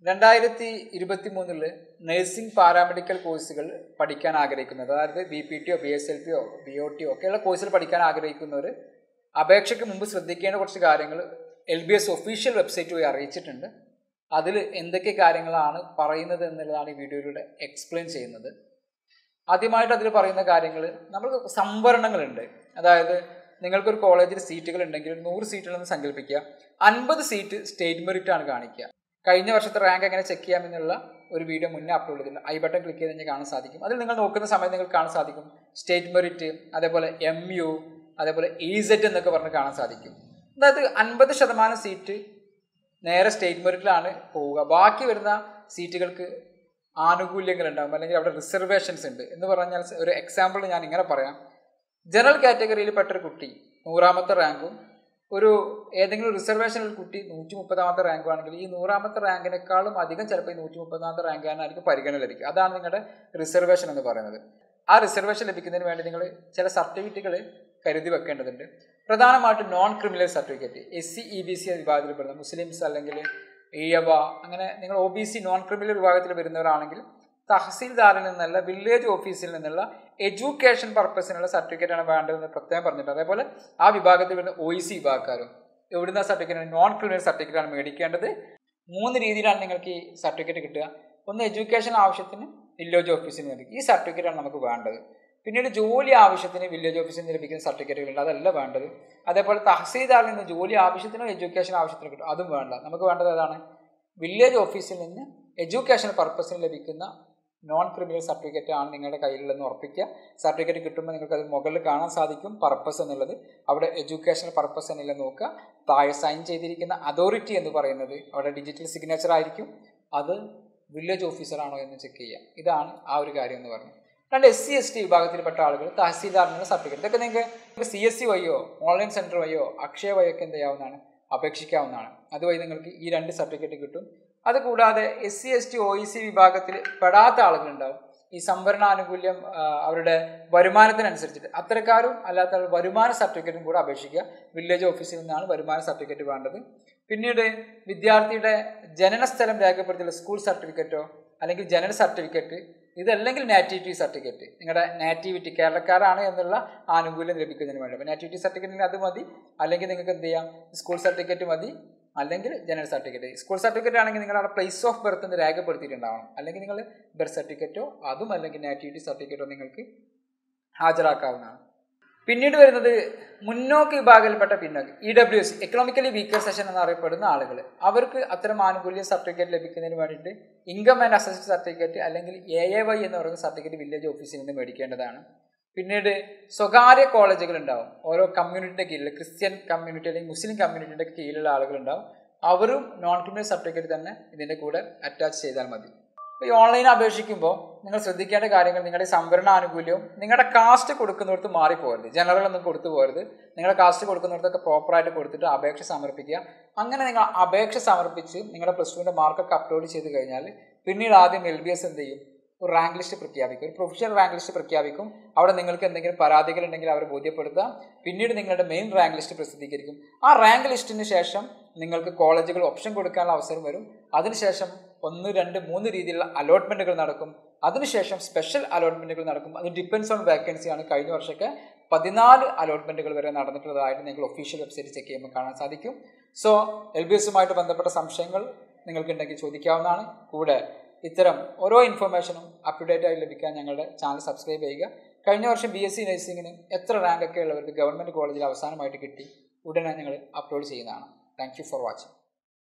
രണ്ടായിരത്തി ഇരുപത്തി മൂന്നില് നഴ്സിംഗ് പാരാമെഡിക്കൽ കോഴ്സുകൾ പഠിക്കാൻ ആഗ്രഹിക്കുന്നത് അതായത് ബി പി ടിയോ ബി എസ് എൽ പിയോ ബി ഒ ടിയോ ഒക്കെയുള്ള കോഴ്സുകൾ പഠിക്കാൻ ആഗ്രഹിക്കുന്നവർ അപേക്ഷയ്ക്ക് മുമ്പ് ശ്രദ്ധിക്കേണ്ട കുറച്ച് കാര്യങ്ങൾ L B S official website വഴി അറിയിച്ചിട്ടുണ്ട് അതിൽ എന്തൊക്കെ കാര്യങ്ങളാണ് പറയുന്നത് എന്നുള്ളതാണ് ഈ വീഡിയോയിലൂടെ എക്സ്പ്ലെയിൻ ചെയ്യുന്നത് ആദ്യമായിട്ട് അതിൽ പറയുന്ന കാര്യങ്ങൾ നമുക്ക് സംവരണങ്ങളുണ്ട് അതായത് നിങ്ങൾക്കൊരു കോളേജിൽ സീറ്റുകൾ ഉണ്ടെങ്കിൽ നൂറ് സീറ്റുകളെന്ന് സങ്കല്പിക്കുക അൻപത് സീറ്റ് സ്റ്റേറ്റ് മെറിറ്റ് ആണ് കാണിക്കുക കഴിഞ്ഞ വർഷത്തെ റാങ്ക് എങ്ങനെ ചെക്ക് ചെയ്യാമെന്നുള്ള ഒരു വീഡിയോ മുന്നേ അപ്ലോഡ് ചെയ്തിട്ടുണ്ട് ഐ ബട്ടൺ ക്ലിക്ക് ചെയ്ത് കഴിഞ്ഞാൽ കാണാൻ സാധിക്കും അതിൽ നിങ്ങൾ നോക്കുന്ന സമയത്ത് നിങ്ങൾക്ക് കാണാൻ സാധിക്കും സ്റ്റേറ്റ് മെറിറ്റ് അതേപോലെ എം യു അതേപോലെ ഇ സെറ്റ് എന്നൊക്കെ പറഞ്ഞ് കാണാൻ സാധിക്കും അതായത് അൻപത് ശതമാനം സീറ്റ് നേരെ സ്റ്റേറ്റ് മെറിറ്റിലാണ് പോവുക ബാക്കി വരുന്ന സീറ്റുകൾക്ക് ആനുകൂല്യങ്ങൾ ഉണ്ടാകും അല്ലെങ്കിൽ അവിടെ റിസർവേഷൻസ് ഉണ്ട് എന്ന് പറഞ്ഞാൽ ഒരു എക്സാമ്പിൾ ഞാൻ ഇങ്ങനെ പറയാം ജനറൽ കാറ്റഗറിയിൽ പെട്ടൊരു കുട്ടി നൂറാമത്തെ റാങ്കും ഒരു ഏതെങ്കിലും റിസർവേഷനിൽ കുട്ടി നൂറ്റി മുപ്പതാമത്തെ റാങ്കും ആണെങ്കിൽ ഈ നൂറാമത്തെ റാങ്കിനേക്കാളും അധികം ചിലപ്പോൾ ഈ നൂറ്റി മുപ്പതാമത്തെ റാങ്കാനായിരിക്കും പരിഗണന ലഭിക്കുക അതാണ് നിങ്ങളുടെ റിസർവേഷൻ എന്ന് പറയുന്നത് ആ റിസർവേഷൻ ലഭിക്കുന്നതിന് വേണ്ടി നിങ്ങൾ ചില സർട്ടിഫിക്കറ്റുകൾ കരുതി വെക്കേണ്ടതുണ്ട് പ്രധാനമായിട്ടും non criminal certificate S C E B C വിഭാഗത്തിൽപ്പെടുന്ന മുസ്ലിംസ് അല്ലെങ്കിൽ ഈയവ അങ്ങനെ നിങ്ങൾ O B C non criminal വിഭാഗത്തിൽ വരുന്നവരാണെങ്കിൽ തഹസീൽദാറിൽ നിന്നല്ല വില്ലേജ് ഓഫീസിൽ നിന്നുള്ള എഡ്യൂക്കേഷൻ പർപ്പസിനുള്ള സർട്ടിഫിക്കറ്റ് ആണ് വേണ്ടതെന്ന് പ്രത്യേകം പറഞ്ഞിട്ടുണ്ട് അതേപോലെ ആ വിഭാഗത്തിൽ വരുന്ന ഒ സി വിഭാഗക്കാരും എവിടുന്ന സർട്ടിഫിക്കറ്റ് നോൺ ക്രിമിനൽ സർട്ടിഫിക്കറ്റ് ആണ് മേടിക്കേണ്ടത് മൂന്ന് രീതിയിലാണ് നിങ്ങൾക്ക് ഈ സർട്ടിഫിക്കറ്റ് കിട്ടുക ഒന്ന് എഡ്യൂക്കേഷൻ ആവശ്യത്തിന് വില്ലേജ് ഓഫീസിൽ നിന്ന് ലഭിക്കും ഈ സർട്ടിഫിക്കറ്റാണ് നമുക്ക് വേണ്ടത് പിന്നീട് ജോലി ആവശ്യത്തിന് വില്ലേജ് ഓഫീസിൽ നിന്ന് ലഭിക്കുന്ന സർട്ടിഫിക്കറ്റുകളുണ്ട് അതല്ല വേണ്ടത് അതേപോലെ തഹസീൽദാറിൽ നിന്ന് ജോലി ആവശ്യത്തിനോ എഡ്യൂക്കേഷൻ ആവശ്യത്തിനോ കിട്ടും അതും വേണ്ട നമുക്ക് വേണ്ടത് ഏതാണ് വില്ലേജ് ഓഫീസിൽ നിന്ന് എഡ്യൂക്കേഷൻ പർപ്പസിന് ലഭിക്കുന്ന നോൺ ക്രിമിനൽ സർട്ടിഫിക്കറ്റ് ആണ് നിങ്ങളുടെ കയ്യിലുള്ളതെന്ന് ഉറപ്പിക്കുക സർട്ടിഫിക്കറ്റ് കിട്ടുമ്പോൾ നിങ്ങൾക്ക് അത് മുകളിൽ കാണാൻ സാധിക്കും പർപ്പസ് എന്നുള്ളത് അവിടെ എഡ്യൂക്കേഷൻ പർപ്പസ് എന്നുള്ള നോക്കുക താഴെ സൈൻ ചെയ്തിരിക്കുന്ന അതോറിറ്റി എന്ന് പറയുന്നത് അവിടെ ഡിജിറ്റൽ സിഗ്നേച്ചർ ആയിരിക്കും അത് വില്ലേജ് ഓഫീസറാണോ എന്ന് ചെക്ക് ചെയ്യുക ഇതാണ് ആ ഒരു കാര്യം എന്ന് പറയുന്നത് രണ്ട് എസ് സി എസ് ടി വിഭാഗത്തിൽപ്പെട്ട ആളുകൾ തഹസീൽദാറിനുള്ള സർട്ടിഫിക്കറ്റ് ഇതൊക്കെ നിങ്ങൾക്ക് സി എസ് സി വഴിയോ ഓൺലൈൻ സെൻറ്റർ വഴിയോ അക്ഷയ വഴിയോ ഒക്കെ എന്ത് ചെയ്യാവുന്നതാണ് അപേക്ഷിക്കാവുന്നതാണ് അതുവഴി നിങ്ങൾക്ക് ഈ രണ്ട് സർട്ടിഫിക്കറ്റ് കിട്ടും അതുകൂടാതെ S C S T O E C വിഭാഗത്തിൽ പെടാത്ത ആളുകളുണ്ടാവും ഈ സംവരണ ആനുകൂല്യം അവരുടെ വരുമാനത്തിനനുസരിച്ചിട്ട് അത്തരക്കാരും അല്ലാത്ത വരുമാന സർട്ടിഫിക്കറ്റും കൂടെ അപേക്ഷിക്കുക വില്ലേജ് ഓഫീസിൽ നിന്നാണ് വരുമാന സർട്ടിഫിക്കറ്റ് വേണ്ടത് പിന്നീട് വിദ്യാർത്ഥിയുടെ ജനനസ്ഥലം രേഖപ്പെടുത്തിയുള്ള സ്കൂൾ സർട്ടിഫിക്കറ്റോ അല്ലെങ്കിൽ ജനന സർട്ടിഫിക്കറ്റ് ഇതല്ലെങ്കിൽ നാറ്റിവിറ്റി സർട്ടിഫിക്കറ്റ് നിങ്ങളുടെ നാറ്റിവിറ്റി കേരളക്കാരാണ് എന്നുള്ള ആനുകൂല്യം ലഭിക്കുന്നതിന് വേണ്ടി അപ്പോൾ നാറ്റിവിറ്റി സർട്ടിഫിക്കറ്റിന് അത് മതി അല്ലെങ്കിൽ നിങ്ങൾക്ക് എന്ത് ചെയ്യാം സ്കൂൾ സർട്ടിഫിക്കറ്റ് മതി അല്ലെങ്കിൽ ജനറൽ സർട്ടിഫിക്കറ്റ് സ്കൂൾ സർട്ടിഫിക്കറ്റ് ആണെങ്കിൽ നിങ്ങളുടെ പ്ലേസ് ഓഫ് ബർത്ത് എന്ന് രേഖപ്പെടുത്തിയിട്ടുണ്ടാവണം അല്ലെങ്കിൽ നിങ്ങൾ ബർത്ത് സർട്ടിഫിക്കറ്റോ അതും അല്ലെങ്കിൽ നാറ്റിവിറ്റി സർട്ടിഫിക്കറ്റോ നിങ്ങൾക്ക് ഹാജരാക്കാവുന്നതാണ് പിന്നീട് വരുന്നത് മുന്നോക്ക വിഭാഗത്തിൽപ്പെട്ട പിന്നോക്കം E W S economically weaker section എന്നറിയപ്പെടുന്ന ആളുകൾ അവർക്ക് അത്തരം ആനുകൂല്യ സർട്ടിഫിക്കറ്റ് ലഭിക്കുന്നതിന് വേണ്ടിയിട്ട് ഇൻകം ആൻഡ് അസസ്റ്റ് സർട്ടിഫിക്കറ്റ് അല്ലെങ്കിൽ എ എ വൈ എന്ന് പറയുന്ന സർട്ടിഫിക്കറ്റ് വില്ലേജ് ഓഫീസിൽ നിന്ന് മേടിക്കേണ്ടതാണ് പിന്നീട് സ്വകാര്യ കോളേജുകൾ ഉണ്ടാവും ഓരോ കമ്മ്യൂണിറ്റിയുടെ കീഴിൽ ക്രിസ്ത്യൻ കമ്മ്യൂണിറ്റി അല്ലെങ്കിൽ മുസ്ലിം കമ്മ്യൂണിറ്റിയുടെ കീഴിലുള്ള ആളുകളുണ്ടാവും അവരും നോൺ ക്രിമിനൽ സർട്ടിഫിക്കറ്റ് തന്നെ ഇതിൻ്റെ കൂടെ അറ്റാച്ച് ചെയ്താൽ മതി ഈ ഓൺലൈൻ അപേക്ഷിക്കുമ്പോൾ നിങ്ങൾ ശ്രദ്ധിക്കേണ്ട കാര്യങ്ങൾ നിങ്ങളുടെ സംവരണ ആനുകൂല്യവും നിങ്ങളുടെ കാസ്റ്റ് കൊടുക്കുന്നിടത്ത് മാറിപ്പോകരുത് ജനറൽ ഒന്നും കൊടുത്തു പോകരുത് നിങ്ങളുടെ കാസ്റ്റ് കൊടുക്കുന്നിടത്തൊക്കെ പ്രോപ്പറായിട്ട് കൊടുത്തിട്ട് അപേക്ഷ സമർപ്പിക്കുക അങ്ങനെ നിങ്ങൾ അപേക്ഷ സമർപ്പിച്ച് നിങ്ങളുടെ പ്ലസ് ടുവിൻ്റെ മാർക്കൊക്കെ അപ്ലോഡ് ചെയ്ത് കഴിഞ്ഞാൽ പിന്നീട് ആദ്യം എൽ ബി എസ് എന്ത് ചെയ്യും ഒരു റാങ്ക് ലിസ്റ്റ് പ്രഖ്യാപിക്കും ഒരു പ്രൊഫഷണൽ റാങ്ക് ലിസ്റ്റ് പ്രഖ്യാപിക്കും അവിടെ നിങ്ങൾക്ക് എന്തെങ്കിലും പരാതികൾ ഉണ്ടെങ്കിൽ അവരെ ബോധ്യപ്പെടുത്താം പിന്നീട് നിങ്ങളുടെ മെയിൻ റാങ്ക് ലിസ്റ്റ് പ്രസിദ്ധീകരിക്കും ആ റാങ്ക് ലിസ്റ്റിന് ശേഷം നിങ്ങൾക്ക് കോളേജുകൾ ഓപ്ഷൻ കൊടുക്കാനുള്ള അവസരം വരും അതിനുശേഷം ഒന്ന് രണ്ട് മൂന്ന് രീതിയിലുള്ള അലോട്ട്മെൻറ്റുകൾ നടക്കും അതിനുശേഷം സ്പെഷ്യൽ അലോട്ട്മെൻറ്റുകൾ നടക്കും അത് ഡിപ്പെൻസ് ഓൺ വേക്കൻസിയാണ് കഴിഞ്ഞ വർഷമൊക്കെ പതിനാല് അലോട്ട്മെൻറ്റുകൾ വരെ നടന്നിട്ടുള്ളതായിട്ട് നിങ്ങൾ ഒഫീഷ്യൽ വെബ്സൈറ്റ് ചെക്ക് ചെയ്യുമ്പോൾ കാണാൻ സാധിക്കും സോ എൽ ബി എസുമായിട്ട് ബന്ധപ്പെട്ട സംശയങ്ങൾ നിങ്ങൾക്കുണ്ടെങ്കിൽ ചോദിക്കാവുന്നതാണ് കൂടെ ഇത്തരം ഓരോ ഇൻഫർമേഷനും അപ് ടു ഡേറ്റ് ആയി ലഭിക്കാൻ ഞങ്ങളുടെ ചാനൽ സബ്സ്ക്രൈബ് ചെയ്യുക കഴിഞ്ഞ വർഷം ബി എസ് സി നഴ്സിംഗിന് എത്ര റാങ്ക് ഒക്കെ ഉള്ളവർക്ക് ഗവൺമെൻറ് കോളേജിൽ അവസാനമായിട്ട് കിട്ടി ഉടനെ ഞങ്ങൾ അപ്ലോഡ് ചെയ്യുന്നതാണ് താങ്ക് യു ഫോർ വാച്ചിങ്